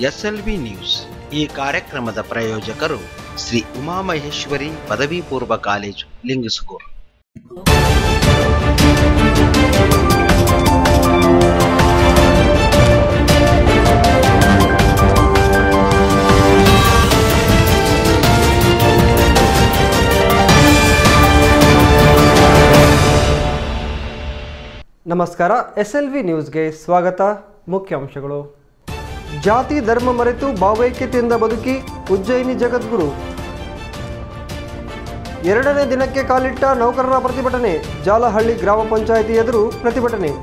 SLV news ಈ ಕಾರ್ಯಕ್ರಮದ ಪ್ರಾಯೋಜಕರು ಶ್ರೀ ಉಮಾಮಹೇಶ್ವರಿ ಪದವಿ ಪೂರ್ವ ಕಾಲೇಜು ಲಿಂಗಸ್ಕೂರು ನಮಸ್ಕಾರ ಎಸ್ ಎಲ್ ವಿ ನ್ಯೂಸ್ಗೆ ಸ್ವಾಗತ ಮುಖ್ಯಾಂಶಗಳು ಜಾತಿ ಧರ್ಮ ಮರೆತು ಭಾವೈಕ್ಯತೆಯಿಂದ ಬದುಕಿ ಉಜ್ಜಯಿನಿ ಜಗದ್ಗುರು ಎರಡನೇ ದಿನಕ್ಕೆ ಕಾಲಿಟ್ಟ ನೌಕರರ ಪ್ರತಿಭಟನೆ ಜಾಲಹಳ್ಳಿ ಗ್ರಾಮ ಪಂಚಾಯಿತಿ ಎದುರು ಪ್ರತಿಭಟನೆ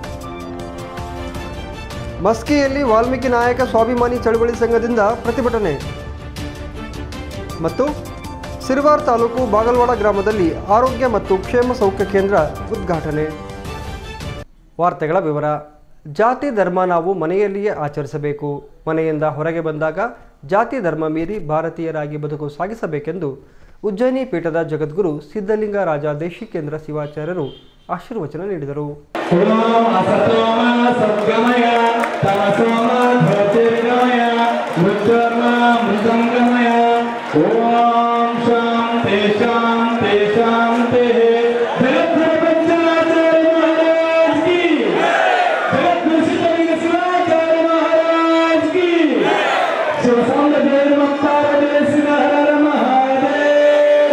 ಮಸ್ಕಿಯಲ್ಲಿ ವಾಲ್ಮೀಕಿ ನಾಯಕ ಸ್ವಾಭಿಮಾನಿ ಚಳವಳಿ ಸಂಘದಿಂದ ಪ್ರತಿಭಟನೆ ಮತ್ತು ಸಿರ್ವಾರ್ ತಾಲೂಕು ಬಾಗಲವಾಡ ಗ್ರಾಮದಲ್ಲಿ ಆರೋಗ್ಯ ಮತ್ತು ಕ್ಷೇಮ ಸೌಖ್ಯ ಕೇಂದ್ರ ಉದ್ಘಾಟನೆ ವಾರ್ತೆಗಳ ವಿವರ ಜಾತಿ ಧರ್ಮ ನಾವು ಮನೆಯಲ್ಲಿಯೇ ಆಚರಿಸಬೇಕು ಮನೆಯಿಂದ ಹೊರಗೆ ಬಂದಾಗ ಜಾತಿ ಧರ್ಮ ಮೀರಿ ಭಾರತೀಯರಾಗಿ ಬದುಕು ಸಾಗಿಸಬೇಕೆಂದು ಉಜ್ಜಯಿನಿ ಪೀಠದ ಜಗದ್ಗುರು ಸಿದ್ಧಲಿಂಗ ರಾಜ ದೇಶಿಕೇಂದ್ರ ಶಿವಾಚಾರ್ಯರು ಆಶೀರ್ವಚನ ನೀಡಿದರು ಓಂ ಅಸತೋಮ ಸದ್ಗಮಯ ತಮಸೋಮ ಜ್ಯೋತಿರ್ಗಮಯ ಮೃತ್ಯುರ್ಮ ಮೃತಂಗಮಯ ಓಂ ಶಾಂತಿ ಶಾಂತಿ ಶಾಂತಿ ಜಗದ್ಗುರು ಪಂಚಾಚಾರ್ಯ ಮಹಾರಾಜ್ ಕಿ ಜಗದ್ಗುರು ಸಿದ್ಧಲಿಂಗ ಶಿವಾಚಾರ್ಯ ಮಹಾರಾಜ್ ಕಿ ಶಿವಸಾಂದ್ರ ದೇವ ಮತ್ತಾರ ದೇಸಿನ ಹರ ಮಹಾದೇವ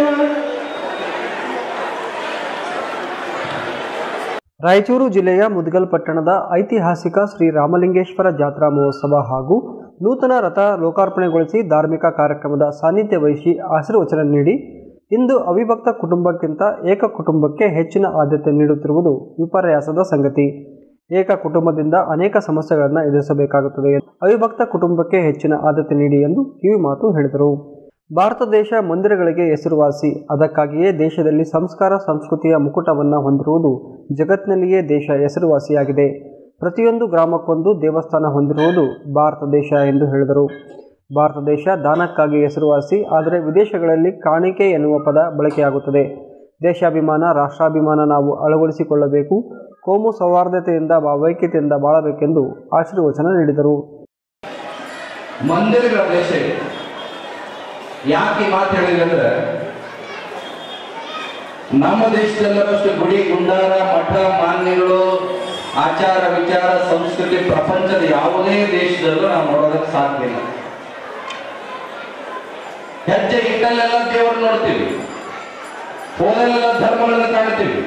ರಾಯಚೂರು ಜಿಲ್ಲೆಯ ಮುದಗಲ್ ಪಟ್ಟಣದ ಐತಿಹಾಸಿಕ ಶ್ರೀ ರಾಮಲಿಂಗೇಶ್ವರ ಜಾತ್ರಾ ಮಹೋತ್ಸವ ಹಾಗೂ ನೂತನ ರಥ ಲೋಕಾರ್ಪಣೆಗೊಳಿಸಿ ಧಾರ್ಮಿಕ ಕಾರ್ಯಕ್ರಮದ ಸಾನ್ನಿಧ್ಯ ವಹಿಸಿ ಆಶೀರ್ವಚನ ನೀಡಿ ಇಂದು ಅವಿಭಕ್ತ ಕುಟುಂಬಕ್ಕಿಂತ ಏಕ ಕುಟುಂಬಕ್ಕೆ ಹೆಚ್ಚಿನ ಆದ್ಯತೆ ನೀಡುತ್ತಿರುವುದು ವಿಪರ್ಯಾಸದ ಸಂಗತಿ ಏಕ ಕುಟುಂಬದಿಂದ ಅನೇಕ ಸಮಸ್ಯೆಗಳನ್ನು ಎದುರಿಸಬೇಕಾಗುತ್ತದೆ ಅವಿಭಕ್ತ ಕುಟುಂಬಕ್ಕೆ ಹೆಚ್ಚಿನ ಆದ್ಯತೆ ನೀಡಿ ಎಂದು ಕಿವಿಮಾತು ಹೇಳಿದರು ಭಾರತ ದೇಶ ಮಂದಿರಗಳಿಗೆ ಹೆಸರುವಾಸಿ ಅದಕ್ಕಾಗಿಯೇ ದೇಶದಲ್ಲಿ ಸಂಸ್ಕಾರ ಸಂಸ್ಕೃತಿಯ ಮುಕುಟವನ್ನು ಹೊಂದಿರುವುದು ಜಗತ್ತಿನಲ್ಲಿಯೇ ದೇಶ ಹೆಸರುವಾಸಿಯಾಗಿದೆ ಪ್ರತಿಯೊಂದು ಗ್ರಾಮಕ್ಕೊಂದು ದೇವಸ್ಥಾನ ಹೊಂದಿರುವುದು ಭಾರತ ದೇಶ ಎಂದು ಹೇಳಿದರು ಭಾರತ ದೇಶ ದಾನಕ್ಕಾಗಿ ಹೆಸರುವಾಸಿ ಆದರೆ ವಿದೇಶಗಳಲ್ಲಿ ಕಾಣಿಕೆ ಎನ್ನುವ ಪದ ಬಳಕೆಯಾಗುತ್ತದೆ ದೇಶಾಭಿಮಾನ ರಾಷ್ಟ್ರಾಭಿಮಾನ ನಾವು ಅಳವಡಿಸಿಕೊಳ್ಳಬೇಕು ಕೋಮು ಸೌಹಾರ್ದತೆಯಿಂದ ಭಾವೈಕ್ಯತೆಯಿಂದ ಬಾಳಬೇಕೆಂದು ಆಶೀರ್ವಚನ ನೀಡಿದರು ಮಂದಿರಗಳ ದೇಶ ಇದೆ ಯಾಕೆ ಈ ಮಾತು ಹೇಳಿದ್ರೆ ಅಂದ್ರೆ ನಮ್ಮ ದೇಶದಲ್ಲಷ್ಟು ಗುಡಿ ಗುಂಡಾರ ಮಠ ಮಾನ್ಯಗಳು ಆಚಾರ ವಿಚಾರ ಸಂಸ್ಕೃತಿ ಪ್ರಪಂಚದ ಯಾವುದೇ ದೇಶದಲ್ಲೂ ನಾವು ನೋಡೋದಕ್ಕೆ ಸಾಧ್ಯ ಇಲ್ಲ ಹೆಜ್ಜೆ ಇಟ್ಟಲ್ಲೆಲ್ಲ ದೇವರು ನೋಡ್ತೀವಿ ಹೋದಲ್ಲೆಲ್ಲ ಧರ್ಮಗಳನ್ನು ಕಾಣ್ತೀವಿ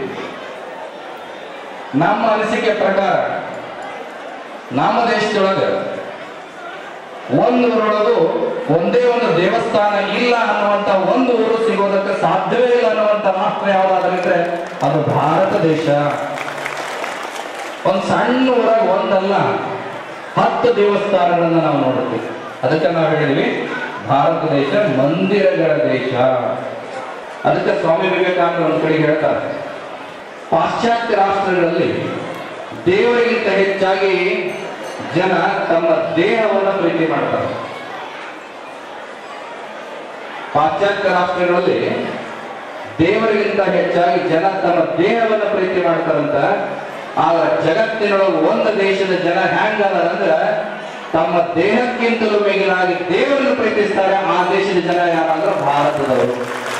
ನಮ್ಮ ಅನಿಸಿಕೆ ಪ್ರಕಾರ ನಮ್ಮ ದೇಶದೊಳಗೆ ಒಂದು ಊರೊಳಗೂ ಒಂದೇ ಒಂದು ದೇವಸ್ಥಾನ ಇಲ್ಲ ಅನ್ನುವಂತ ಒಂದು ಊರು ಸಿಗೋದಕ್ಕೆ ಸಾಧ್ಯವೇ ಇಲ್ಲ ಅನ್ನುವಂತ ರಾಷ್ಟ್ರ ಯಾವ್ದಾದ್ರೆ ಅದು ಭಾರತ ದೇಶ ಒಂದ್ ಸಣ್ಣ ಊರಾಗ ಒಂದಲ್ಲ ಹತ್ತು ದೇವಸ್ಥಾನಗಳನ್ನ ನಾವು ನೋಡ್ತೀವಿ ಅದಕ್ಕೆ ನಾವು ಹೇಳಿದ್ವಿ ಭಾರತ ದೇಶ ಮಂದಿರಗಳ ದೇಶ ಅದಕ್ಕೆ ಸ್ವಾಮಿ ವಿವೇಕಾನಂದ ಒಂದ್ ಕಡೆ ಹೇಳ್ತಾರೆ ಪಾಶ್ಚಾತ್ಯ ರಾಷ್ಟ್ರಗಳಲ್ಲಿ ದೇವರಿಗಿಂತ ಹೆಚ್ಚಾಗಿ ಜನ ತಮ್ಮ ದೇಹವನ್ನು ಪ್ರೀತಿ ಮಾಡ್ತಾರೆ ಪಾಶ್ಚಾತ್ಯ ರಾಷ್ಟ್ರಗಳಲ್ಲಿ ದೇವರಿಗಿಂತ ಹೆಚ್ಚಾಗಿ ಜನ ತಮ್ಮ ದೇಹವನ್ನು ಪ್ರೀತಿ ಮಾಡ್ತಾರಂತ ಆಗ ಜಗತ್ತಿನೊಳಗೆ ಒಂದು ದೇಶದ ಜನ ಹೆಂಗಂದ್ರ ತಮ್ಮ ದೇಹಕ್ಕಿಂತಲೂ ಮಿಗಿಲಾಗಿ ದೇವರನ್ನು ಪ್ರೀತಿಸ್ತಾರೆ ಆ ದೇಶದ ಜನ ಯಾರಂದ್ರೆ ಭಾರತದವರು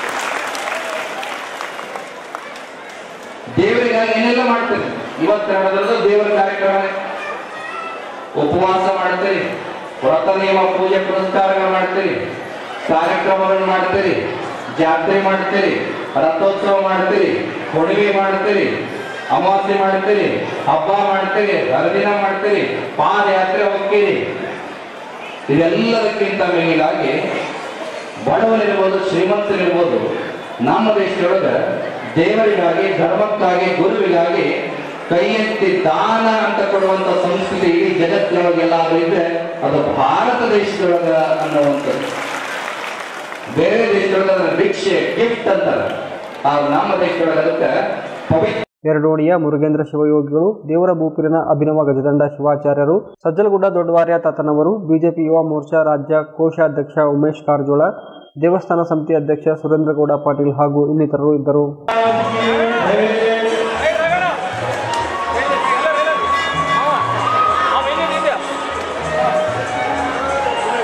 ದೇವರಿಗಾಗಿ ಏನೆಲ್ಲ ಮಾಡ್ತೀರಿ ಇವತ್ತು ನಡೆದಿರೋದು ದೇವರ ಕಾರ್ಯಕ್ರಮ ಉಪವಾಸ ಮಾಡ್ತೀರಿ ವ್ರತ ನಿಯಮ ಪೂಜೆ ಪುರಸ್ಕಾರಗಳು ಮಾಡ್ತೀರಿ ಕಾರ್ಯಕ್ರಮಗಳನ್ನು ಮಾಡ್ತೀರಿ ಜಾತ್ರೆ ಮಾಡ್ತೀರಿ ರಥೋತ್ಸವ ಮಾಡ್ತೀರಿ ಹುಣ್ಣಿಮೆ ಮಾಡ್ತೀರಿ ಅಮಾವಾಸ್ಯೆ ಮಾಡ್ತೀರಿ ಹಬ್ಬ ಮಾಡ್ತೀರಿ ಹರಿದಿನ ಮಾಡ್ತೀರಿ ಪಾದಯಾತ್ರೆ ಹೋಗ್ತೀರಿ ಇದೆಲ್ಲದಕ್ಕಿಂತ ಮಿಗಿಲಾಗಿ ಬಡವನಿರ್ಬೋದು ಶ್ರೀಮಂತರಿರ್ಬೋದು ನಮ್ಮ ದೇಶದೊಳಗೆ ದೇವರಿಗಾಗಿ ಧರ್ಮಕ್ಕಾಗಿ ಗುರುವಿಗಾಗಿ ಕೈ ಎತ್ತಿ ದಾನ ಅಂತ ಕೊಡುವಂತ ಸಂಸ್ಕೃತಿ ಇಡೀ ಜಗತ್ತಿನೊಳಗೆ ಎಲ್ಲಾದ್ರೂ ಇದ್ರೆ ಅದು ಭಾರತ ದೇಶದೊಳಗ ಅನ್ನುವಂಥದ್ದು ಬೇರೆ ದೇಶದೊಳಗೆ ಅದನ್ನ ಭಿಕ್ಷೆ ಗಿಫ್ಟ್ ಅಂತಾರೆ ಆದ್ರೆ ನಮ್ಮ ದೇಶದೊಳಗೆ ಅದಕ್ಕೆ ಪವಿತ್ರ ಎರಡೋಣಿಯ ಮುರುಗೇಂದ್ರ ಶಿವಯೋಗಿಗಳು ದೇವರ ಭೂಪಿರಿನ ಅಭಿನವ ಗಜದಂಡ ಶಿವಾಚಾರ್ಯರು ಸಜ್ಜಲಗುಡ್ಡ ದೊಡ್ಡವಾರ್ಯ ತಾತನವರು ಬಿಜೆಪಿ ಯುವ ಮೋರ್ಚಾ ರಾಜ್ಯ ಕೋಶಾಧ್ಯಕ್ಷ ಉಮೇಶ್ ಕಾರಜೋಳ ದೇವಸ್ಥಾನ ಸಮಿತಿ ಅಧ್ಯಕ್ಷ ಸುರೇಂದ್ರಗೌಡ ಪಾಟೀಲ್ ಹಾಗೂ ಇನ್ನಿತರರು ಇದ್ದರು ಅವೇನೇನಿದೆ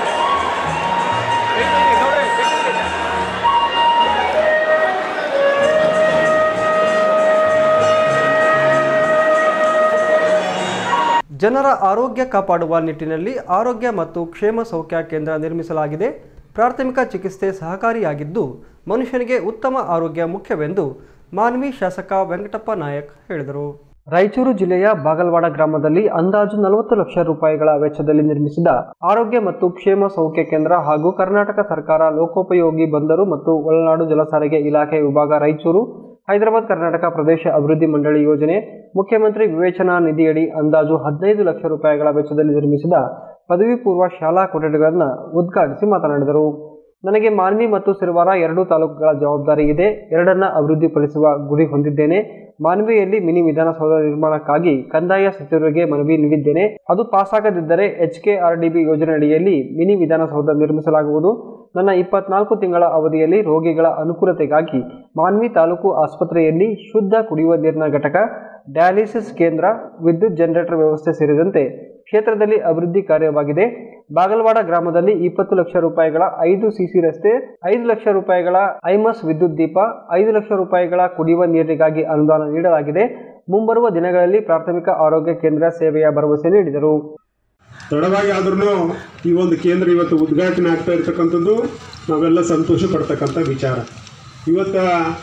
ಜನರ ಆರೋಗ್ಯ ಕಾಪಾಡುವ ನಿಟ್ಟಿನಲ್ಲಿ ಆರೋಗ್ಯ ಮತ್ತು ಕ್ಷೇಮ ಸೌಖ್ಯ ಕೇಂದ್ರ ನಿರ್ಮಿಸಲಾಗಿದೆ ಪ್ರಾಥಮಿಕ ಚಿಕಿತ್ಸೆ ಸಹಕಾರಿಯಾಗಿದ್ದು ಮನುಷ್ಯನಿಗೆ ಉತ್ತಮ ಆರೋಗ್ಯ ಮುಖ್ಯವೆಂದು ಮಾನ್ವಿ ಶಾಸಕ ವೆಂಕಟಪ್ಪ ನಾಯಕ್ ಹೇಳಿದರು ರಾಯಚೂರು ಜಿಲ್ಲೆಯ ಬಾಗಲವಾಡ ಗ್ರಾಮದಲ್ಲಿ ಅಂದಾಜು ನಲವತ್ತು ಲಕ್ಷ ರೂಪಾಯಿಗಳ ವೆಚ್ಚದಲ್ಲಿ ನಿರ್ಮಿಸಿದ ಆರೋಗ್ಯ ಮತ್ತು ಕ್ಷೇಮ ಸೌಖ್ಯ ಕೇಂದ್ರ ಹಾಗೂ ಕರ್ನಾಟಕ ಸರ್ಕಾರ ಲೋಕೋಪಯೋಗಿ ಬಂದರು ಮತ್ತು ಒಳನಾಡು ಜಲಸಾರಿಗೆ ಇಲಾಖೆ ವಿಭಾಗ ರಾಯಚೂರು ಹೈದರಾಬಾದ್ ಕರ್ನಾಟಕ ಪ್ರದೇಶ ಅಭಿವೃದ್ಧಿ ಮಂಡಳಿ ಯೋಜನೆ ಮುಖ್ಯಮಂತ್ರಿ ವಿವೇಚನಾ ನಿಧಿಯಡಿ ಅಂದಾಜು ಹದಿನೈದು ಲಕ್ಷ ರೂಪಾಯಿಗಳ ವೆಚ್ಚದಲ್ಲಿ ನಿರ್ಮಿಸಿದ ಪದವಿ ಪೂರ್ವ ಶಾಲಾ ಕೊಠಡಿಗಳನ್ನು ಉದ್ಘಾಟಿಸಿ ಮಾತನಾಡಿದರು ನನಗೆ ಮಾನ್ವಿ ಮತ್ತು ಸಿರವಾರ ಎರಡೂ ತಾಲೂಕುಗಳ ಜವಾಬ್ದಾರಿ ಇದೆ ಎರಡನ್ನ ಅಭಿವೃದ್ಧಿಪಡಿಸುವ ಗುರಿ ಹೊಂದಿದ್ದೇನೆ ಮಾನ್ವಿಯಲ್ಲಿ ಮಿನಿ ವಿಧಾನಸೌಧ ನಿರ್ಮಾಣಕ್ಕಾಗಿ ಕಂದಾಯ ಸಚಿವರಿಗೆ ಮನವಿ ನೀಡಿದ್ದೇನೆ ಅದು ಪಾಸಾಗದಿದ್ದರೆ H K R D B ಯೋಜನೆಯಡಿಯಲ್ಲಿ ಮಿನಿ ವಿಧಾನಸೌಧ ನಿರ್ಮಿಸಲಾಗುವುದು ನನ್ನ ಇಪ್ಪತ್ನಾಲ್ಕು ತಿಂಗಳ ಅವಧಿಯಲ್ಲಿ ರೋಗಿಗಳ ಅನುಕೂಲತೆಗಾಗಿ ಮಾನ್ವಿ ತಾಲೂಕು ಆಸ್ಪತ್ರೆಯಲ್ಲಿ ಶುದ್ಧ ಕುಡಿಯುವ ನೀರಿನ ಘಟಕ ಡಯಾಲಿಸಿಸ್ ಕೇಂದ್ರ ವಿದ್ಯುತ್ ಜನರೇಟರ್ ವ್ಯವಸ್ಥೆ ಸೇರಿದಂತೆ ಕ್ಷೇತ್ರದಲ್ಲಿ ಅಭಿವೃದ್ಧಿ ಕಾರ್ಯವಾಗಿದೆ ಬಾಗಲವಾಡ ಗ್ರಾಮದಲ್ಲಿ ಇಪ್ಪತ್ತು ಲಕ್ಷ ರೂಪಾಯಿಗಳ ಐದು ಸಿಸಿ ರಸ್ತೆ ಐದು ಲಕ್ಷ ರೂಪಾಯಿಗಳ ಐಮಸ್ ವಿದ್ಯುತ್ ದೀಪ ಐದು ಲಕ್ಷ ರೂಪಾಯಿಗಳ ಕುಡಿಯುವ ನೀರಿಗಾಗಿ ಅನುದಾನ ನೀಡಲಾಗಿದೆ ಮುಂಬರುವ ದಿನಗಳಲ್ಲಿ ಪ್ರಾಥಮಿಕ ಆರೋಗ್ಯ ಕೇಂದ್ರ ಸೇವೆಯ ಭರವಸೆ ನೀಡಿದರು ತಡವಾಗಿ ಆದ್ರೂ ಈ ಒಂದು ಕೇಂದ್ರ ಇವತ್ತು ಉದ್ಘಾಟನೆ ಆಗ್ತಾ ಇರ್ತಕ್ಕಂಥದ್ದು ನಾವೆಲ್ಲ ಸಂತೋಷ ಪಡ್ತಕ್ಕಂಥ ವಿಚಾರ ಇವತ್ತು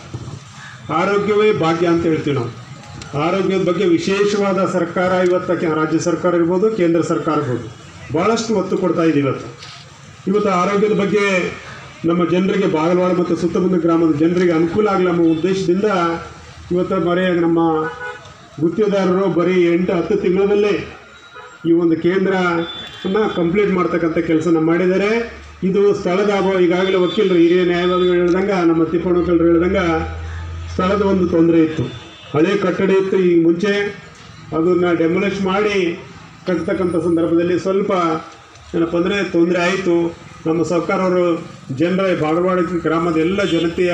ಆರೋಗ್ಯವೇ ಭಾಗ್ಯ ಅಂತ ಹೇಳ್ತೀವಿ ನಾವು ಆರೋಗ್ಯದ ಬಗ್ಗೆ ವಿಶೇಷವಾದ ಸರ್ಕಾರ ಇವತ್ತು ಕೆ- ರಾಜ್ಯ ಸರ್ಕಾರ ಇರ್ಬೋದು ಕೇಂದ್ರ ಸರ್ಕಾರ ಇರ್ಬೋದು ಭಾಳಷ್ಟು ಒತ್ತು ಕೊಡ್ತಾ ಇದೆ ಇವತ್ತು ಇವತ್ತು ಆರೋಗ್ಯದ ಬಗ್ಗೆ ನಮ್ಮ ಜನರಿಗೆ ಬಾಗಲವಾಡ ಮತ್ತು ಸುತ್ತಮುತ್ತ ಗ್ರಾಮದ ಜನರಿಗೆ ಅನುಕೂಲ ಆಗಲಿ ನಮ್ಮ ಉದ್ದೇಶದಿಂದ ಇವತ್ತು ಬರೀ ನಮ್ಮ ಗುತ್ತಿಗೆದಾರರು ಬರೀ ಎಂಟು ಹತ್ತು ತಿಂಗಳಲ್ಲೇ ಈ ಒಂದು ಕೇಂದ್ರವನ್ನು ಕಂಪ್ಲೀಟ್ ಮಾಡ್ತಕ್ಕಂಥ ಕೆಲಸನ ಮಾಡಿದ್ದಾರೆ ಇದು ಸ್ಥಳದ ಅಭಾವ ಈಗಾಗಲೇ ವಕೀಲರು ಹಿರಿಯ ನ್ಯಾಯವಾದಿಗಳು ಹೇಳ್ದಂಗೆ ನಮ್ಮ ತಿಪ್ಪಣ್ಣ ವಕೀಲರು ಹೇಳ್ದಂಗೆ ಸ್ಥಳದ ಒಂದು ತೊಂದರೆ ಇತ್ತು ಹಳೆ ಕಟ್ಟಡ ಇತ್ತು ಈ ಮುಂಚೆ ಅದನ್ನು ಡೆಮೊಲಿಷ್ ಮಾಡಿ ಕಟ್ತಕ್ಕಂಥ ಸಂದರ್ಭದಲ್ಲಿ ಸ್ವಲ್ಪ ಏನಪ್ಪ ಅಂದರೆ ತೊಂದರೆ ಆಯಿತು ನಮ್ಮ ಸರ್ಕಾರವರು ಜನರ ಬಾಗಲವಾಡ ಗ್ರಾಮದ ಎಲ್ಲ ಜನತೆಯ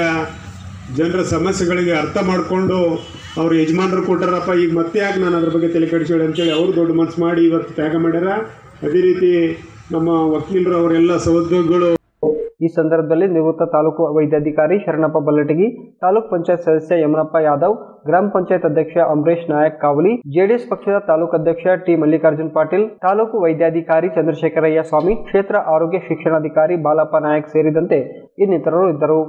ಜನರ ಸಮಸ್ಯೆಗಳಿಗೆ ಅರ್ಥ ಮಾಡಿಕೊಂಡು ಅವ್ರ ಯಜಮಾನರು ಕೊಟ್ಟಾರಪ್ಪ ಈಗ ಮತ್ತೆ ಯಾಕೆ ನಾನು ಅದ್ರ ಬಗ್ಗೆ ತಲೆ ಕೆಡಿಸೋಳಿ ಅಂತೇಳಿ ಅವರು ದೊಡ್ಡ ಮನಸ್ಸು ಮಾಡಿ ಇವತ್ತು ತ್ಯಾಗ ಮಾಡ್ಯಾರ ಅದೇ ರೀತಿ ನಮ್ಮ ವಕೀಲರು ಅವರೆಲ್ಲ ಸಹೋದ್ಯೋಗಿಗಳು ಈ ಸಂದರ್ಭದಲ್ಲಿ ನಿವೃತ್ತ ತಾಲೂಕು ವೈದ್ಯಾಧಿಕಾರಿ ಶರಣಪ್ಪ ಬಲ್ಲಟಗಿ ತಾಲೂಕ್ ಪಂಚಾಯತ್ ಸದಸ್ಯ ಯಮನಪ್ಪ ಯಾದವ್ ಗ್ರಾಮ ಪಂಚಾಯತ್ ಅಧ್ಯಕ್ಷ ಅಂಬರೀಶ್ ನಾಯಕ್ ಕಾವಲಿ ಜೆಡಿಎಸ್ ಪಕ್ಷದ ತಾಲೂಕು ಅಧ್ಯಕ್ಷ ಟಿ ಮಲ್ಲಿಕಾರ್ಜುನ್ ಪಾಟೀಲ್ ತಾಲೂಕು ವೈದ್ಯಾಧಿಕಾರಿ ಚಂದ್ರಶೇಖರಯ್ಯ ಸ್ವಾಮಿ ಕ್ಷೇತ್ರ ಆರೋಗ್ಯ ಶಿಕ್ಷಣಾಧಿಕಾರಿ ಬಾಲಪ್ಪ ನಾಯಕ್ ಸೇರಿದಂತೆ ಇನ್ನಿತರರು ಇದ್ದರು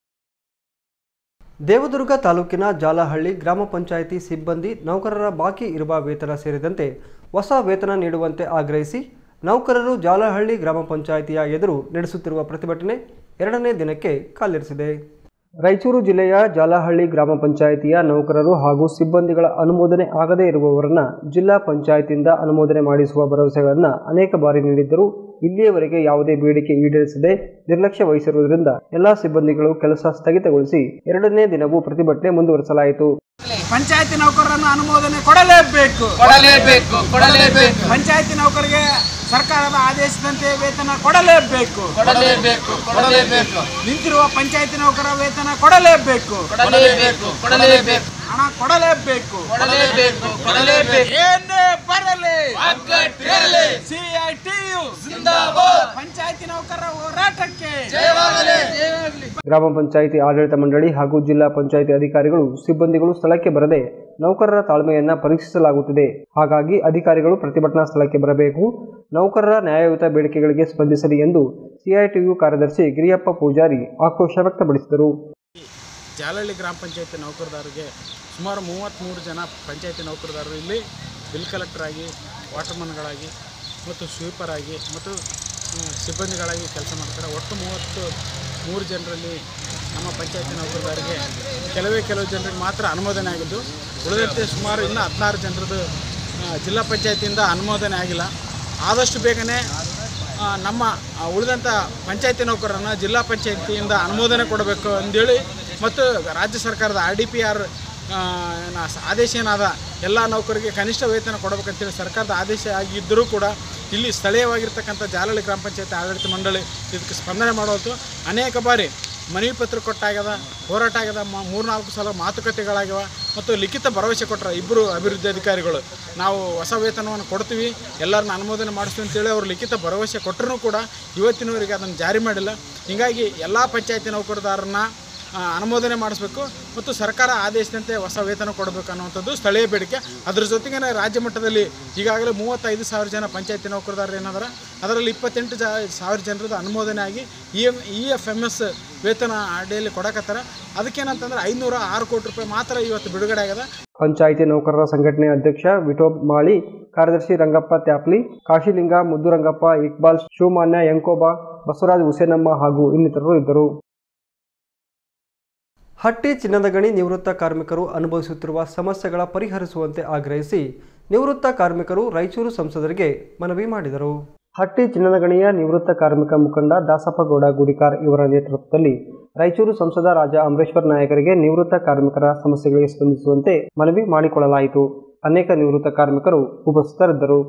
ದೇವದುರ್ಗ ತಾಲೂಕಿನ ಜಾಲಹಳ್ಳಿ ಗ್ರಾಮ ಪಂಚಾಯಿತಿ ಸಿಬ್ಬಂದಿ ನೌಕರರ ಬಾಕಿ ಇರುವ ವೇತನ ಸೇರಿದಂತೆ ಹೊಸ ವೇತನ ನೀಡುವಂತೆ ಆಗ್ರಹಿಸಿ ನೌಕರರು ಜಾಲಹಳ್ಳಿ ಗ್ರಾಮ ಪಂಚಾಯಿತಿಯ ಎದುರು ನಡೆಸುತ್ತಿರುವ ಪ್ರತಿಭಟನೆ ಎರಡನೇ ದಿನಕ್ಕೆ ಕಾಲಿರಿಸಿದೆ ರಾಯಚೂರು ಜಿಲ್ಲೆಯ ಜಾಲಹಳ್ಳಿ ಗ್ರಾಮ ಪಂಚಾಯಿತಿಯ ನೌಕರರು ಹಾಗೂ ಸಿಬ್ಬಂದಿಗಳ ಅನುಮೋದನೆ ಆಗದೇ ಇರುವವರನ್ನ ಜಿಲ್ಲಾ ಪಂಚಾಯತಿಯಿಂದ ಅನುಮೋದನೆ ಮಾಡಿಸುವ ಭರವಸೆಗಳನ್ನು ಅನೇಕ ಬಾರಿ ನೀಡಿದ್ದರೂ ಇಲ್ಲಿಯವರೆಗೆ ಯಾವುದೇ ಬೇಡಿಕೆ ಈಡೇರಿಸದೆ ನಿರ್ಲಕ್ಷ್ಯ ವಹಿಸಿರುವುದರಿಂದ ಎಲ್ಲಾ ಸಿಬ್ಬಂದಿಗಳು ಕೆಲಸ ಸ್ಥಗಿತಗೊಳಿಸಿ ಎರಡನೇ ದಿನವೂ ಪ್ರತಿಭಟನೆ ಮುಂದುವರಿಸಲಾಯಿತು ಪಂಚಾಯತಿ ನೌಕರರನ್ನು ಅನುಮೋದನೆ ಕೊಡಲೇಬೇಕು ಕೊಡಲೇಬೇಕು ಕೊಡಲೇಬೇಕು ಪಂಚಾಯತಿ ನೌಕರಿಗೆ ಸರ್ಕಾರದ ಆದೇಶದಂತೆ ವೇತನ ಕೊಡಲೇಬೇಕು ಕೊಡಲೇಬೇಕು ಕೊಡಲೇಬೇಕು ನಿಂತಿರುವ ಪಂಚಾಯತಿ ನೌಕರ ವೇತನ ಕೊಡಲೇಬೇಕು ಕೊಡಲೇಬೇಕು ಕೊಡಲೇಬೇಕು ಹಣ ಕೊಡಲೇಬೇಕು ಕೊಡಲೇಬೇಕು ಕೊಡಲೇಬೇಕು ಏನೇ ಬರಲಿ ಒಗ್ಗಟ್ಟಿರಲಿ. ಸಿಐಟಿಯು ಜಿಂದಾಬಾದ್ ಪಂಚಾಯತಿ ನೌಕರರ ಹೋರಾಟಕ್ಕೆ ಜಯವಾಗಲಿ ಗ್ರಾಮ ಪಂಚಾಯಿತಿ ಆಡಳಿತ ಮಂಡಳಿ ಹಾಗೂ ಜಿಲ್ಲಾ ಪಂಚಾಯಿತಿ ಅಧಿಕಾರಿಗಳು ಸಿಬ್ಬಂದಿಗಳು ಸ್ಥಳಕ್ಕೆ ಬರದೆ ನೌಕರರ ತಾಳ್ಮೆಯನ್ನ ಪರೀಕ್ಷಿಸಲಾಗುತ್ತಿದೆ ಹಾಗಾಗಿ ಅಧಿಕಾರಿಗಳು ಪ್ರತಿಭಟನಾ ಸ್ಥಳಕ್ಕೆ ಬರಬೇಕು ನೌಕರರ ನ್ಯಾಯಯುತ ಬೇಡಿಕೆಗಳಿಗೆ ಸ್ಪಂದಿಸಲಿ ಎಂದು ಸಿಐಟಿಯು ಕಾರ್ಯದರ್ಶಿ ಗಿರಿಯಪ್ಪ ಪೂಜಾರಿ ಆಕ್ರೋಶ ವ್ಯಕ್ತಪಡಿಸಿದರು ಜಾಲಹಳ್ಳಿ ಗ್ರಾಮ ಪಂಚಾಯತಿ ನೌಕರದಾರರಿಗೆ ಸುಮಾರು ಮೂವತ್ತ್ಮೂರು ಜನ ಪಂಚಾಯತಿ ನೌಕರದಾರರು ಇಲ್ಲಿ ಬಿಲ್ ಕಲೆಕ್ಟರ್ ಆಗಿ ವಾಟರ್ಮನ್ಗಳಾಗಿ ಮತ್ತು ಸ್ವೀಪರ್ ಆಗಿ ಮತ್ತು ಆ, ಸಿಬ್ಬಂದಿಗಳಾಗಿ ಕೆಲಸ ಮಾಡ್ತಾರೆ ಒಟ್ಟು ಮೂವತ್ತು ಮೂರು ಜನರಲ್ಲಿ ನಮ್ಮ ಪಂಚಾಯತಿ ನೌಕರದಾರರಿಗೆ ಕೆಲವೇ ಕೆಲವು ಜನರಿಗೆ ಮಾತ್ರ ಅನುಮೋದನೆ ಆಗಿದ್ದು ಉಳಿದಂತೆ ಸುಮಾರು ಇನ್ನೂ ಹದಿನಾರು ಜನರದ್ದು ಆ, ಜಿಲ್ಲಾ ಪಂಚಾಯತಿಯಿಂದ ಅನುಮೋದನೆ ಆಗಿಲ್ಲ ಆದಷ್ಟು ಬೇಗನೆ ಆ, ನಮ್ಮ ಆ, ಉಳಿದಂಥ ಪಂಚಾಯತಿ ನೌಕರರನ್ನು ಜಿಲ್ಲಾ ಪಂಚಾಯತಿಯಿಂದ ಅನುಮೋದನೆ ಕೊಡಬೇಕು ಅಂದೇಳಿ ಮತ್ತು ರಾಜ್ಯ ಸರ್ಕಾರದ ಆರ್ ಡಿ ಪಿ ಆರ್ ಆದೇಶ ಏನಾದ ಎಲ್ಲ ನೌಕರಿಗೆ ಕನಿಷ್ಠ ವೇತನ ಕೊಡಬೇಕಂತೇಳಿ ಸರ್ಕಾರದ ಆದೇಶ ಆಗಿದ್ದರೂ ಕೂಡ ಇಲ್ಲಿ ಸ್ಥಳೀಯವಾಗಿರ್ತಕ್ಕಂಥ ಜಾಲಹಳ್ಳಿ ಗ್ರಾಮ ಪಂಚಾಯತಿ ಆಡಳಿತ ಮಂಡಳಿ ಇದಕ್ಕೆ ಸ್ಪಂದನೆ ಮಾಡೋದು ಅನೇಕ ಬಾರಿ ಮನವಿ ಪತ್ರ ಕೊಟ್ಟಾಗ್ಯದ ಹೋರಾಟ ಆಗ್ಯದ ಮ- ಮೂರ್ನಾಲ್ಕು ಸಲ ಮಾತುಕತೆಗಳಾಗ್ಯವ ಮತ್ತು ಲಿಖಿತ ಭರವಸೆ ಕೊಟ್ಟರೆ ಇಬ್ಬರು ಅಭಿವೃದ್ಧಿ ಅಧಿಕಾರಿಗಳು ನಾವು ಹೊಸ ವೇತನವನ್ನು ಕೊಡ್ತೀವಿ ಎಲ್ಲರನ್ನ ಅನುಮೋದನೆ ಮಾಡಿಸ್ತೀವಿ ಅಂತೇಳಿ ಅವರು ಲಿಖಿತ ಭರವಸೆ ಕೊಟ್ಟರೂ ಕೂಡ ಇವತ್ತಿನವರೆಗೆ ಅದನ್ನು ಜಾರಿ ಮಾಡಿಲ್ಲ ಹೀಗಾಗಿ ಎಲ್ಲ ಪಂಚಾಯತಿ ನೌಕರದಾರರನ್ನ ಆ, ಅನುಮೋದನೆ ಮಾಡಿಸ್ಬೇಕು ಮತ್ತು ಸರ್ಕಾರ ಆದೇಶದಂತೆ ಹೊಸ ವೇತನ ಕೊಡಬೇಕು ಅನ್ನುವಂಥದ್ದು ಸ್ಥಳೀಯ ಬೇಡಿಕೆ ಅದ್ರ ಜೊತೆಗೆ ರಾಜ್ಯ ಮಟ್ಟದಲ್ಲಿ ಈಗಾಗಲೇ ಮೂವತ್ತೈದು ಸಾವಿರ ಜನ ಪಂಚಾಯತಿ ನೌಕರದಾರರು ಏನಾದಾರ ಅದರಲ್ಲಿ ಇಪ್ಪತ್ತೆಂಟು ಜಾ ಸಾವಿರ ಜನರದ್ದು ಅನುಮೋದನೆ ಆಗಿ E M E F M S ವೇತನ ಅಡಿಯಲ್ಲಿ ಕೊಡಕತ್ತಾರ ಅದಕ್ಕೇನಂತಂದ್ರೆ ಐನೂರ ಆರು ಕೋಟಿ ರೂಪಾಯಿ ಮಾತ್ರ ಇವತ್ತು ಬಿಡುಗಡೆ ಆಗ್ಯದ ಪಂಚಾಯಿತಿ ನೌಕರರ ಸಂಘಟನೆ ಅಧ್ಯಕ್ಷ ವಿಠೋಬ್ ಮಾಳಿ ಕಾರ್ಯದರ್ಶಿ ರಂಗಪ್ಪ ತ್ಯಾಪ್ಲಿ ಕಾಶಿಲಿಂಗ ಮುದ್ದುರಂಗಪ್ಪ ಇಕ್ಬಾಲ್ ಶಿವಮಾನ್ಯ ಯಂಕೋಬಾ ಬಸವರಾಜ್ ಹುಸೇನಮ್ಮ ಹಾಗೂ ಇನ್ನಿತರರು ಇದ್ದರು ಹಟ್ಟಿ ಚಿನ್ನದ ಗಣಿ ನಿವೃತ್ತ ಕಾರ್ಮಿಕರು ಅನುಭವಿಸುತ್ತಿರುವ ಸಮಸ್ಯೆಗಳ ಪರಿಹರಿಸುವಂತೆ ಆಗ್ರಹಿಸಿ ನಿವೃತ್ತ ಕಾರ್ಮಿಕರು ರಾಯಚೂರು ಸಂಸದರಿಗೆ ಮನವಿ ಮಾಡಿದರು ಹಟ್ಟಿ ಚಿನ್ನದ ಗಣಿಯ ನಿವೃತ್ತ ಕಾರ್ಮಿಕ ಮುಖಂಡ ದಾಸಪ್ಪಗೌಡ ಗುಡಿಕಾರ್ ಇವರ ನೇತೃತ್ವದಲ್ಲಿ ರಾಯಚೂರು ಸಂಸದ ರಾಜ ಅಮರೇಶ್ವರ್ ನಾಯಕರಿಗೆ ನಿವೃತ್ತ ಕಾರ್ಮಿಕರ ಸಮಸ್ಯೆಗಳಿಗೆ ಸ್ಪಂದಿಸುವಂತೆ ಮನವಿ ಮಾಡಿಕೊಳ್ಳಲಾಯಿತು ಅನೇಕ ನಿವೃತ್ತ ಕಾರ್ಮಿಕರು ಉಪಸ್ಥಿತರಿದ್ದರು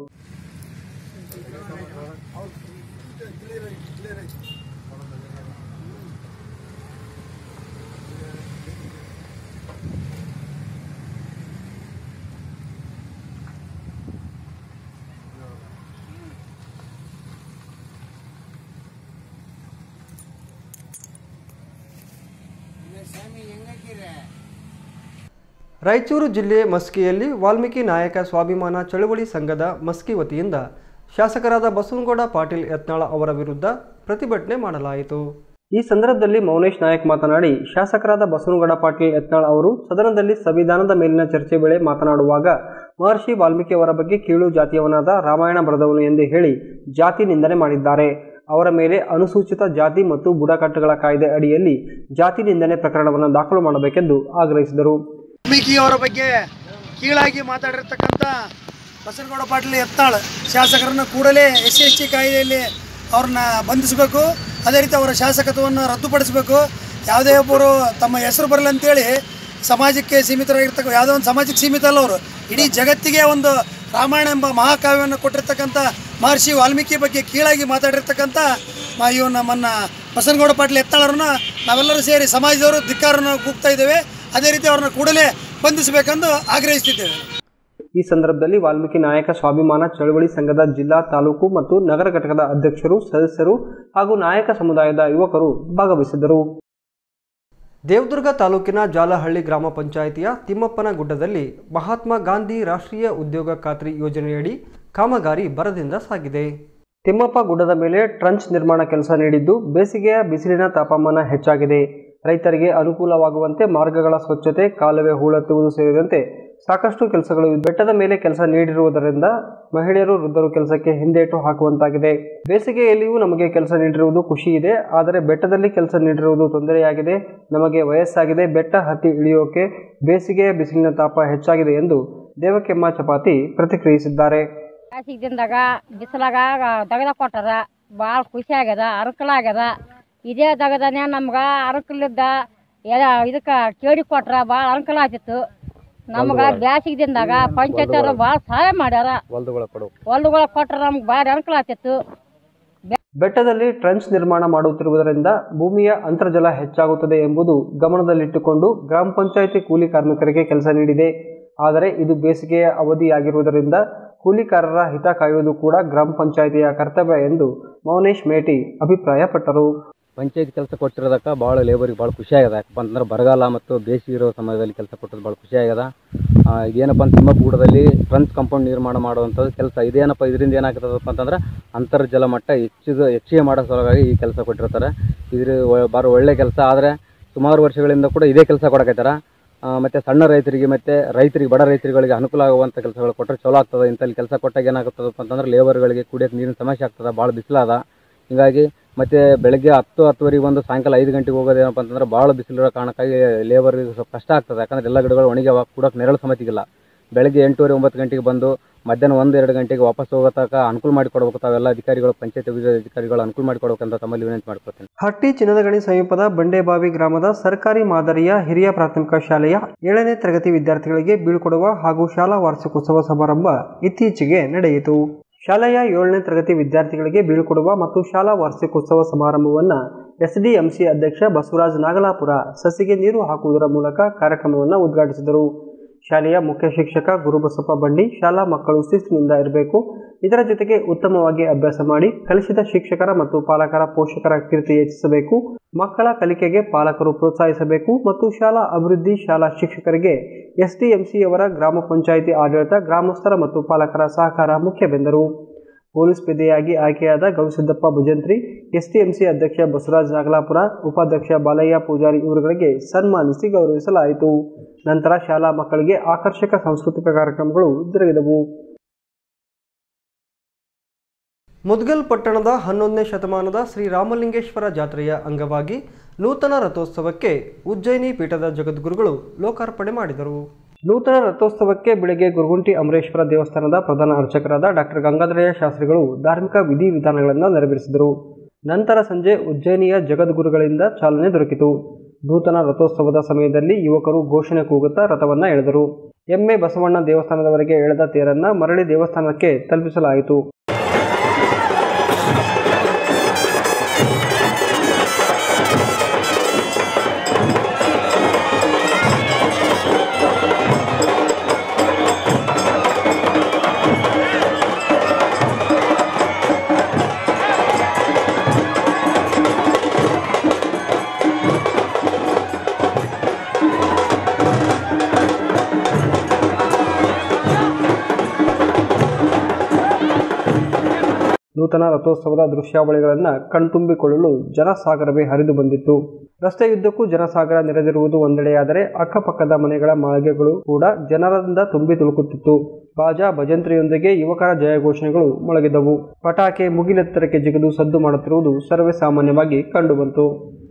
ರಾಯಚೂರು ಜಿಲ್ಲೆ ಮಸ್ಕಿಯಲ್ಲಿ ವಾಲ್ಮೀಕಿ ನಾಯಕ ಸ್ವಾಭಿಮಾನ ಚಳವಳಿ ಸಂಘದ ಮಸ್ಕಿ ವತಿಯಿಂದ ಶಾಸಕರಾದ ಬಸವನಗೌಡ ಪಾಟೀಲ್ ಯತ್ನಾಳ ಅವರ ವಿರುದ್ಧ ಪ್ರತಿಭಟನೆ ಮಾಡಲಾಯಿತು ಈ ಸಂದರ್ಭದಲ್ಲಿ ಮೌನೇಶ್ ನಾಯಕ್ ಮಾತನಾಡಿ ಶಾಸಕರಾದ ಬಸವನಗೌಡ ಪಾಟೀಲ್ ಯತ್ನಾಳ್ ಅವರು ಸದನದಲ್ಲಿ ಸಂವಿಧಾನದ ಮೇಲಿನ ಚರ್ಚೆ ವೇಳೆ ಮಾತನಾಡುವಾಗ ಮಹರ್ಷಿ ವಾಲ್ಮೀಕಿ ಅವರ ಬಗ್ಗೆ ಕೀಳು ಜಾತಿಯವನಾದ ರಾಮಾಯಣ ಬರೆದವನು ಎಂದು ಹೇಳಿ ಜಾತಿ ನಿಂದನೆ ಮಾಡಿದ್ದಾರೆ ಅವರ ಮೇಲೆ ಅನುಸೂಚಿತ ಜಾತಿ ಮತ್ತು ಬುಡಕಟ್ಟುಗಳ ಕಾಯ್ದೆ ಅಡಿಯಲ್ಲಿ ಜಾತಿ ನಿಂದನೆ ಪ್ರಕರಣವನ್ನು ದಾಖಲು ಮಾಡಬೇಕೆಂದು ಆಗ್ರಹಿಸಿದರು ವಾಲ್ಮೀಕಿ ಅವರ ಬಗ್ಗೆ ಕೀಳಾಗಿ ಮಾತಾಡಿರ್ತಕ್ಕಂಥ ಬಸನಗೌಡ ಪಾಟೀಲ್ ಎತ್ತಾಳ್ ಶಾಸಕರನ್ನು ಕೂಡಲೇ ಎಸ್ ಸಿ ಎಸ್ ಟಿ ಕಾಯ್ದೆಯಲ್ಲಿ ಅವ್ರನ್ನ ಬಂಧಿಸಬೇಕು ಅದೇ ರೀತಿ ಅವರ ಶಾಸಕತ್ವವನ್ನು ರದ್ದುಪಡಿಸಬೇಕು ಯಾವುದೇ ಒಬ್ಬರು ತಮ್ಮ ಹೆಸರು ಬರಲ್ಲ ಅಂತೇಳಿ ಸಮಾಜಕ್ಕೆ ಸೀಮಿತರಾಗಿರ್ತಕ್ಕ ಯಾವುದೋ ಒಂದು ಸಮಾಜಕ್ಕೆ ಸೀಮಿತ ಅಲ್ಲ ಅವರು ಇಡೀ ಜಗತ್ತಿಗೆ ಒಂದು ರಾಮಾಯಣ ಎಂಬ ಮಹಾಕಾವ್ಯವನ್ನು ಕೊಟ್ಟಿರ್ತಕ್ಕಂಥ ಮಹರ್ಷಿ ವಾಲ್ಮೀಕಿ ಬಗ್ಗೆ ಕೀಳಾಗಿ ಮಾತಾಡಿರ್ತಕ್ಕಂಥ ಮ- ಇವ್ ನಮ್ಮನ್ನ ಬಸನಗೌಡ ಪಾಟೀಲ್ ಎತ್ತಾಳರನ್ನ ನಾವೆಲ್ಲರೂ ಸೇರಿ ಸಮಾಜದವರು ಧಿಕ್ಕಾರನ್ನು ಕೂಗ್ತಾ ಇದ್ದೇವೆ ಅದೇ ರೀತಿ ಅವ್ರನ್ನ ಕೂಡಲೇ ಬಂಧಿಸಬೇಕೆಂದು ಆಗ್ರಹಿಸುತ್ತಿದ್ದೇವೆ ಈ ಸಂದರ್ಭದಲ್ಲಿ ವಾಲ್ಮೀಕಿ ನಾಯಕ ಸ್ವಾಭಿಮಾನ ಚಳವಳಿ ಸಂಘದ ಜಿಲ್ಲಾ ತಾಲೂಕು ಮತ್ತು ನಗರ ಘಟಕದ ಅಧ್ಯಕ್ಷರು ಸದಸ್ಯರು ಹಾಗೂ ನಾಯಕ ಸಮುದಾಯದ ಯುವಕರು ಭಾಗವಹಿಸಿದ್ದರು ದೇವದುರ್ಗ ತಾಲೂಕಿನ ಜಾಲಹಳ್ಳಿ ಗ್ರಾಮ ಪಂಚಾಯಿತಿಯ ತಿಮ್ಮಪ್ಪನ ಗುಡ್ಡದಲ್ಲಿ ಮಹಾತ್ಮ ಗಾಂಧಿ ರಾಷ್ಟ್ರೀಯ ಉದ್ಯೋಗ ಖಾತ್ರಿ ಯೋಜನೆಯಡಿ ಕಾಮಗಾರಿ ಬರದಿಂದ ಸಾಗಿದೆ ತಿಮ್ಮಪ್ಪ ಗುಡ್ಡದ ಮೇಲೆ ಟ್ರಂಚ್ ನಿರ್ಮಾಣ ಕೆಲಸ ನೀಡಿದ್ದು ಬೇಸಿಗೆಯ ಬಿಸಿಲಿನ ತಾಪಮಾನ ಹೆಚ್ಚಾಗಿದೆ ರೈತರಿಗೆ ಅನುಕೂಲವಾಗುವಂತೆ ಮಾರ್ಗಗಳ ಸ್ವಚ್ಛತೆ ಕಾಲುವೆ ಹೂಳೆತ್ತುವುದು ಸೇರಿದಂತೆ ಸಾಕಷ್ಟು ಕೆಲಸಗಳು ಬೆಟ್ಟದ ಮೇಲೆ ಕೆಲಸ ನೀಡಿರುವುದರಿಂದ ಮಹಿಳೆಯರು ವೃದ್ಧರು ಕೆಲಸಕ್ಕೆ ಹಿಂದೇಟು ಹಾಕುವಂತಾಗಿದೆ ಬೇಸಿಗೆಯಲ್ಲಿಯೂ ನಮಗೆ ಕೆಲಸ ನೀಡಿರುವುದು ಖುಷಿ ಇದೆ ಆದರೆ ಬೆಟ್ಟದಲ್ಲಿ ಕೆಲಸ ನೀಡಿರುವುದು ತೊಂದರೆಯಾಗಿದೆ ನಮಗೆ ವಯಸ್ಸಾಗಿದೆ ಬೆಟ್ಟ ಹತ್ತಿ ಇಳಿಯೋಕೆ ಬೇಸಿಗೆಯ ಬಿಸಿಲಿನ ತಾಪ ಹೆಚ್ಚಾಗಿದೆ ಎಂದು ದೇವಕೆಮ್ಮ ಚಪಾತಿ ಪ್ರತಿಕ್ರಿಯಿಸಿದ್ದಾರೆ ಬ್ಯಾಸಿಗೆ ದಿನದಾಗ ಬಿಸಿಲಾಗ ದಗದ ಕೊಟ್ಟಾರ ಭಾಳ ಖುಷಿ ಆಗ್ಯದ ಅನುಕೂಲ ಆಗ್ಯದ ಇದೇ ದಗದನೇ ನಮ್ಗೆ ಅನುಕೂಲದ ಎಲ್ಲ ಇದಕ್ಕೆ ಕೇಳಿ ಕೊಟ್ರ ಭಾಳ ಅನುಕೂಲ ಆಗ್ತಿತ್ತು ನಮ್ಗೆ ಬ್ಯಾಸಿಗೆ ದಿನದಾಗ ಪಂಚಾಯತ್ ಭಾಳ ಸಹಾಯ ಮಾಡ್ಯಾರ ಹೊಲ್ದುಗಳ ಕೊಟ್ರ ನಮ್ಗೆ ಭಾಳ ಅನುಕೂಲ ಆಗ್ತಿತ್ತು ಬೆಟ್ಟದಲ್ಲಿ ಟ್ರಂಚ್ ನಿರ್ಮಾಣ ಮಾಡುತ್ತಿರುವುದರಿಂದ ಭೂಮಿಯ ಅಂತರ್ಜಲ ಹೆಚ್ಚಾಗುತ್ತದೆ ಎಂಬುದು ಗಮನದಲ್ಲಿಟ್ಟುಕೊಂಡು ಗ್ರಾಮ ಪಂಚಾಯಿತಿ ಕೂಲಿ ಕಾರ್ಮಿಕರಿಗೆ ಕೆಲಸ ನೀಡಿದೆ ಆದರೆ ಇದು ಬೇಸಿಗೆಯ ಅವಧಿಯಾಗಿರುವುದರಿಂದ ಕೂಲಿಕಾರರ ಹಿತ ಕಾಯುವುದು ಕೂಡ ಗ್ರಾಮ ಪಂಚಾಯಿತಿಯ ಕರ್ತವ್ಯ ಎಂದು ಮೌನೇಶ್ ಮೇಟಿ ಅಭಿಪ್ರಾಯಪಟ್ಟರು ಪಂಚಾಯತ್ ಕೆಲಸ ಕೊಟ್ಟಿರೋದಕ್ಕೆ ಭಾಳ ಲೇಬರಿಗೆ ಭಾಳ ಖುಷಿ ಆಗ್ಯದ ಯಾಕಪ್ಪ ಅಂತಂದ್ರೆ ಬರಗಾಲ ಮತ್ತು ಬೇಸಿಗೆ ಇರೋ ಸಮಯದಲ್ಲಿ ಕೆಲಸ ಕೊಟ್ಟದ್ದು ಭಾಳ ಖುಷಿ ಆಗ್ಯದ ಆ, ಇದೇನಪ್ಪ ಅಂತ ತಿಮ್ಮಪ್ಪಗೂಡದಲ್ಲಿ ಟ್ರಂಚ್ ಕಾಂಪೌಂಡ್ ನಿರ್ಮಾಣ ಮಾಡುವಂಥದ್ದು ಕೆಲಸ ಇದೇನಪ್ಪ ಇದರಿಂದ ಏನಾಗ್ತದಪ್ಪ ಅಂತಂದ್ರೆ ಅಂತರ್ಜಲ ಮಟ್ಟ ಹೆಚ್ಚಿಗೆ ಹೆಚ್ಚಿಗೆ ಮಾಡೋ ಸಲುವಾಗಿ ಈ ಕೆಲಸ ಕೊಟ್ಟಿರ್ತಾರೆ ಇದ್ರ ಒ- ಭಾಳ ಒಳ್ಳೆ ಕೆಲಸ ಆದರೆ ಸುಮಾರು ವರ್ಷಗಳಿಂದ ಕೂಡ ಇದೇ ಕೆಲಸ ಕೊಡಕತ್ತಾರ ಆ, ಮತ್ತೆ ಸಣ್ಣ ರೈತರಿಗೆ ಮತ್ತೆ ರೈತರಿಗೆ ಬಡ ರೈತರುಗಳಿಗೆ ಅನುಕೂಲ ಆಗುವಂಥ ಕೆಲಸಗಳು ಕೊಟ್ಟರೆ ಚಲೋ ಆಗ್ತದೆ ಇಂಥಲ್ಲಿ ಕೆಲಸ ಕೊಟ್ಟಾಗ ಏನಾಗುತ್ತದಪ್ಪ ಅಂತಂದ್ರೆ ಲೇಬರ್ಗಳಿಗೆ ಕುಡಿಯೋಕೆ ನೀರಿನ ಸಮಸ್ಯೆ ಆಗ್ತದೆ ಭಾಳ ಬಿಸಿಲಾದ ಹಿಂಗಾಗಿ ಮತ್ತೆ ಬೆಳಗ್ಗೆ ಹತ್ತು ಹತ್ತುವರೆಗೆ ಬಂದು ಸಾಯಂಕಾಲ ಐದು ಗಂಟೆಗೆ ಹೋಗೋದೇನಪ್ಪ ಅಂತಂದ್ರೆ ಭಾಳ ಬಿಸಿಲಿರೋ ಕಾರಣಕ್ಕಾಗಿ ಲೇಬರ್ಗೆ ಸ್ವಲ್ಪ ಕಷ್ಟ ಆಗ್ತದೆ ಯಾಕಂದ್ರೆ ಎಲ್ಲ ಗಿಡಗಳು ಒಣಗ್ಯಾವ ಕೂಡಕ್ಕೆ ನೆರಳು ಸಮೇತಿಗಿಲ್ಲ ಬೆಳಗ್ಗೆ ಎಂಟೂವರೆ ಒಂಬತ್ತು ಗಂಟೆಗೆ ಬಂದು ಮಧ್ಯಾಹ್ನ ಒಂದು ಎರಡು ಗಂಟೆಗೆ ವಾಪಸ್ ಹೋಗೋ ತನಕ ಅನುಕೂಲ ಮಾಡಿಕೊಡ್ಬೇಕು ತಾವೆಲ್ಲ ಅಧಿಕಾರಿಗಳು ಪಂಚಾಯತ್ ಅಧಿಕಾರಿಗಳು ಅನುಕೂಲ ಮಾಡಿಕೊಡ್ಬೇಕಂತ ತಮ್ಮಲ್ಲಿ ವಿನಂತಿ ಮಾಡ್ಕೊತೀನಿ ಹಟ್ಟಿ ಚಿನ್ನದಗಣಿ ಸಮೀಪದ ಬಂಡೇಬಾವಿ ಗ್ರಾಮದ ಸರ್ಕಾರಿ ಮಾದರಿಯ ಹಿರಿಯ ಪ್ರಾಥಮಿಕ ಶಾಲೆಯ ಏಳನೇ ತರಗತಿ ವಿದ್ಯಾರ್ಥಿಗಳಿಗೆ ಬೀಳ್ಕೊಡುವ ಹಾಗೂ ಶಾಲಾ ವಾರ್ಷಿಕೋತ್ಸವ ಸಮಾರಂಭ ಇತ್ತೀಚೆಗೆ ನಡೆಯಿತು ಶಾಲೆಯ ಏಳನೇ ತರಗತಿ ವಿದ್ಯಾರ್ಥಿಗಳಿಗೆ ಬೀಳ್ಕೊಡುವ ಮತ್ತು ಶಾಲಾ ವಾರ್ಷಿಕೋತ್ಸವ ಸಮಾರಂಭವನ್ನು ಎಸ್ಡಿಎಂಸಿ ಅಧ್ಯಕ್ಷ ಬಸವರಾಜ್ ನಾಗಲಾಪುರ ಸಸಿಗೆ ನೀರು ಹಾಕುವುದರ ಮೂಲಕ ಕಾರ್ಯಕ್ರಮವನ್ನು ಉದ್ಘಾಟಿಸಿದರು ಶಾಲೆಯ ಮುಖ್ಯ ಶಿಕ್ಷಕ ಗುರುಬಸಪ್ಪ ಬಂಡಿ ಶಾಲಾ ಮಕ್ಕಳು ಶಿಸ್ತಿನಿಂದ ಇರಬೇಕು ಇದರ ಜೊತೆಗೆ ಉತ್ತಮವಾಗಿ ಅಭ್ಯಾಸ ಮಾಡಿ ಕಲಿಸಿದ ಶಿಕ್ಷಕರ ಮತ್ತು ಪಾಲಕರ ಪೋಷಕರ ಕೀರ್ತಿ ಹೆಚ್ಚಿಸಬೇಕು ಮಕ್ಕಳ ಕಲಿಕೆಗೆ ಪಾಲಕರು ಪ್ರೋತ್ಸಾಹಿಸಬೇಕು ಮತ್ತು ಶಾಲಾ ಅಭಿವೃದ್ಧಿ ಶಾಲಾ ಶಿಕ್ಷಕರಿಗೆ ಎಸ್ಡಿಎಂಸಿಯವರ ಗ್ರಾಮ ಪಂಚಾಯಿತಿ ಆಡಳಿತ ಗ್ರಾಮಸ್ಥರ ಮತ್ತು ಪಾಲಕರ ಸಹಕಾರ ಮುಖ್ಯವೆಂದರು ಪೊಲೀಸ್ ಪೇದೆಯಾಗಿ ಆಯ್ಕೆಯಾದ ಗವಿಸಿದ್ದಪ್ಪ ಭುಜಂತ್ರಿ ಎಸ್ಟಿಎಂಸಿ ಅಧ್ಯಕ್ಷ ಬಸವರಾಜ್ ನಾಗಲಾಪುರ ಉಪಾಧ್ಯಕ್ಷ ಬಾಲಯ್ಯ ಪೂಜಾರಿ ಇವರುಗಳಿಗೆ ಸನ್ಮಾನಿಸಿ ಗೌರವಿಸಲಾಯಿತು ನಂತರ ಶಾಲಾ ಮಕ್ಕಳಿಗೆ ಆಕರ್ಷಕ ಸಾಂಸ್ಕೃತಿಕ ಕಾರ್ಯಕ್ರಮಗಳು ಜರುಗಿದವು ಮುದ್ಗಲ್ ಪಟ್ಟಣದ ಹನ್ನೊಂದನೇ ಶತಮಾನದ ಶ್ರೀ ರಾಮಲಿಂಗೇಶ್ವರ ಜಾತ್ರೆಯ ಅಂಗವಾಗಿ ನೂತನ ರಥೋತ್ಸವಕ್ಕೆ ಉಜ್ಜಯಿನಿ ಪೀಠದ ಜಗದ್ಗುರುಗಳು ಲೋಕಾರ್ಪಣೆ ಮಾಡಿದರು ನೂತನ ರಥೋತ್ಸವಕ್ಕೆ ಬೆಳಗ್ಗೆ ಗುರುಗುಂಟಿ ಅಮರೇಶ್ವರ ದೇವಸ್ಥಾನದ ಪ್ರಧಾನ ಅರ್ಚಕರಾದ ಡಾಕ್ಟರ್ ಗಂಗಾಧರಯ್ಯ ಶಾಸ್ತ್ರಿಗಳು ಧಾರ್ಮಿಕ ವಿಧಿವಿಧಾನಗಳನ್ನು ನೆರವೇರಿಸಿದರು ನಂತರ ಸಂಜೆ ಉಜ್ಜಯಿನಿಯ ಜಗದ್ಗುರುಗಳಿಂದ ಚಾಲನೆ ದೊರಕಿತು ನೂತನ ರಥೋತ್ಸವದ ಸಮಯದಲ್ಲಿ ಯುವಕರು ಘೋಷಣೆ ಕೂಗುತ್ತಾ ರಥವನ್ನು ಎಳೆದರು ಎಮ್ಮೆ ಬಸವಣ್ಣ ದೇವಸ್ಥಾನದವರೆಗೆ ಎಳೆದ ತೇರನ್ನ ಮರಳಿ ದೇವಸ್ಥಾನಕ್ಕೆ ತಲುಪಿಸಲಾಯಿತು ನೂತನ ರಥೋತ್ಸವದ ದೃಶ್ಯಾವಳಿಗಳನ್ನು ಕಣ್ತುಂಬಿಕೊಳ್ಳಲು ಜನಸಾಗರವೇ ಹರಿದು ಬಂದಿತ್ತು ರಸ್ತೆಯುದ್ದಕ್ಕೂ ಜನಸಾಗರ ನೆರೆದಿರುವುದು ಒಂದೆಡೆಯಾದರೆ ಅಕ್ಕಪಕ್ಕದ ಮನೆಗಳ ಮಾಳಿಗೆಗಳು ಕೂಡ ಜನರಿಂದ ತುಂಬಿ ತುಳುಕುತ್ತಿತ್ತು ಬಾಜಾ ಭಜಂತ್ರಿಯೊಂದಿಗೆ ಯುವಕರ ಜಯಘೋಷಣೆಗಳು ಮೊಳಗಿದವು ಪಟಾಕೆ ಮುಗಿಲೆತ್ತರಕ್ಕೆ ಜಿಗಿದು ಸದ್ದು ಮಾಡುತ್ತಿರುವುದು ಸರ್ವೇ ಸಾಮಾನ್ಯವಾಗಿ ಕಂಡುಬಂತು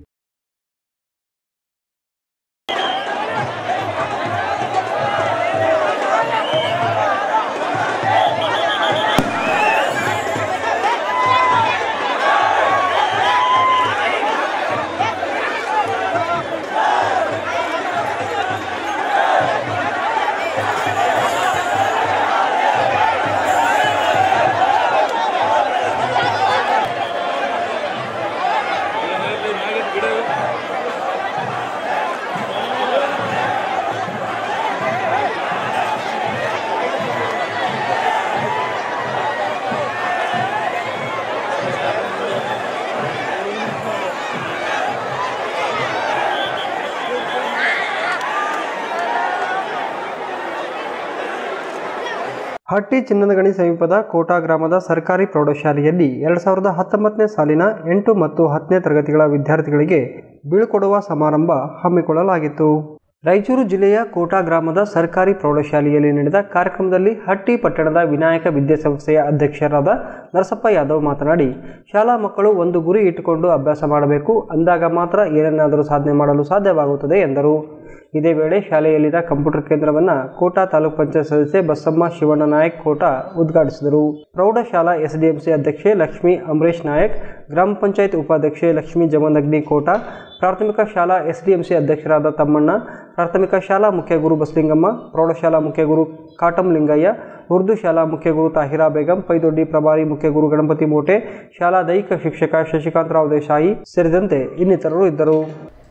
ಹಟ್ಟಿ ಚಿನ್ನದ ಗಣಿ ಸಮೀಪದ ಕೋಟಾ ಗ್ರಾಮದ ಸರ್ಕಾರಿ ಪ್ರೌಢಶಾಲೆಯಲ್ಲಿ ಎರಡು ಸಾವಿರದ ಹತ್ತೊಂಬತ್ತನೇ ಸಾಲಿನ ಎಂಟು ಮತ್ತು ಹತ್ತನೇ ತರಗತಿಗಳ ವಿದ್ಯಾರ್ಥಿಗಳಿಗೆ ಬೀಳ್ಕೊಡುವ ಸಮಾರಂಭ ಹಮ್ಮಿಕೊಳ್ಳಲಾಗಿತ್ತು ರಾಯಚೂರು ಜಿಲ್ಲೆಯ ಕೋಟಾ ಗ್ರಾಮದ ಸರ್ಕಾರಿ ಪ್ರೌಢಶಾಲೆಯಲ್ಲಿ ನಡೆದ ಕಾರ್ಯಕ್ರಮದಲ್ಲಿ ಹಟ್ಟಿ ಪಟ್ಟಣದ ವಿನಾಯಕ ವಿದ್ಯಾಸಂಸ್ಥೆಯ ಅಧ್ಯಕ್ಷರಾದ ನರಸಪ್ಪ ಯಾದವ್ ಮಾತನಾಡಿ ಶಾಲಾ ಮಕ್ಕಳು ಒಂದು ಗುರಿ ಇಟ್ಟುಕೊಂಡು ಅಭ್ಯಾಸ ಮಾಡಬೇಕು ಅಂದಾಗ ಮಾತ್ರ ಏನನ್ನಾದರೂ ಸಾಧನೆ ಮಾಡಲು ಸಾಧ್ಯವಾಗುತ್ತದೆ ಎಂದರು ಇದೇ ವೇಳೆ ಶಾಲೆಯಲ್ಲಿನ ಕಂಪ್ಯೂಟರ್ ಕೇಂದ್ರವನ್ನು ಕೋಟಾ ತಾಲೂಕ್ ಪಂಚಾಯತ್ ಸದಸ್ಯೆ ಬಸಮ್ಮ ಶಿವಣ್ಣ ನಾಯಕ್ ಕೋಟಾ ಉದ್ಘಾಟಿಸಿದರು ಪ್ರೌಢಶಾಲಾ ಎಸ್ಡಿಎಂಸಿ ಅಧ್ಯಕ್ಷೆ ಲಕ್ಷ್ಮಿ ಅಮರೇಶ್ ನಾಯಕ್ ಗ್ರಾಮ ಪಂಚಾಯತ್ ಉಪಾಧ್ಯಕ್ಷೆ ಲಕ್ಷ್ಮೀ ಜಮನಗ್ನಿ ಕೋಟಾ ಪ್ರಾಥಮಿಕ ಶಾಲಾ ಎಸ್ಡಿಎಂಸಿ ಅಧ್ಯಕ್ಷರಾದ ತಮ್ಮಣ್ಣ ಪ್ರಾಥಮಿಕ ಶಾಲಾ ಮುಖ್ಯ ಗುರು ಬಸಲಿಂಗಮ್ಮ ಪ್ರೌಢಶಾಲಾ ಮುಖ್ಯ ಗುರು ಕಾಟಂ ಲಿಂಗಯ್ಯ ಉರ್ದು ಶಾಲಾ ಮುಖ್ಯ ಗುರು ತಾಹಿರಾ ಬೇಗಂ ಪೈದೊಡ್ಡಿ ಪ್ರಭಾರಿ ಮುಖ್ಯ ಗುರು ಗಣಪತಿ ಮೋಟೆ ಶಾಲಾ ದೈಹಿಕ ಶಿಕ್ಷಕ ಶಶಿಕಾಂತರಾವ್ ದೇಸಾಯಿ ಸೇರಿದಂತೆ ಇನ್ನಿತರರು ಇದ್ದರು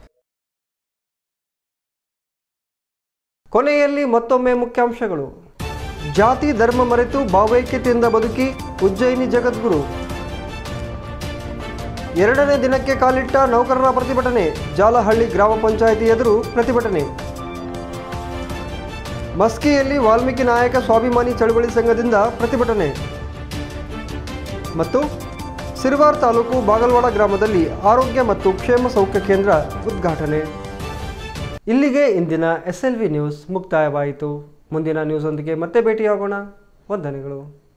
ಕೊನೆಯಲ್ಲಿ ಮತ್ತೊಮ್ಮೆ ಮುಖ್ಯಾಂಶಗಳು ಜಾತಿ ಧರ್ಮ ಮರೆತು ಭಾವೈಕ್ಯತೆಯಿಂದ ಬದುಕಿ ಉಜ್ಜಯಿನಿ ಜಗದ್ಗುರು ಎರಡನೇ ದಿನಕ್ಕೆ ಕಾಲಿಟ್ಟ ನೌಕರರ ಪ್ರತಿಭಟನೆ ಜಾಲಹಳ್ಳಿ ಗ್ರಾಮ ಪಂಚಾಯಿತಿ ಎದುರು ಪ್ರತಿಭಟನೆ ಮಸ್ಕಿಯಲ್ಲಿ ವಾಲ್ಮೀಕಿ ನಾಯಕ ಸ್ವಾಭಿಮಾನಿ ಚಳವಳಿ ಸಂಘದಿಂದ ಪ್ರತಿಭಟನೆ ಮತ್ತು ಸಿರ್ವಾರ್ ತಾಲೂಕು ಬಾಗಲವಾಡ ಗ್ರಾಮದಲ್ಲಿ ಆರೋಗ್ಯ ಮತ್ತು ಕ್ಷೇಮ ಸೌಖ್ಯ ಕೇಂದ್ರ ಉದ್ಘಾಟನೆ ಇಲ್ಲಿಗೆ ಇಂದಿನ ಎಸ್ ಎಲ್ ವಿ ನ್ಯೂಸ್ ಮುಕ್ತಾಯವಾಯಿತು ಮುಂದಿನ ನ್ಯೂಸ್ ಒಂದಿಗೆ ಮತ್ತೆ ಭೇಟಿಯಾಗೋಣ ವಂದನೆಗಳು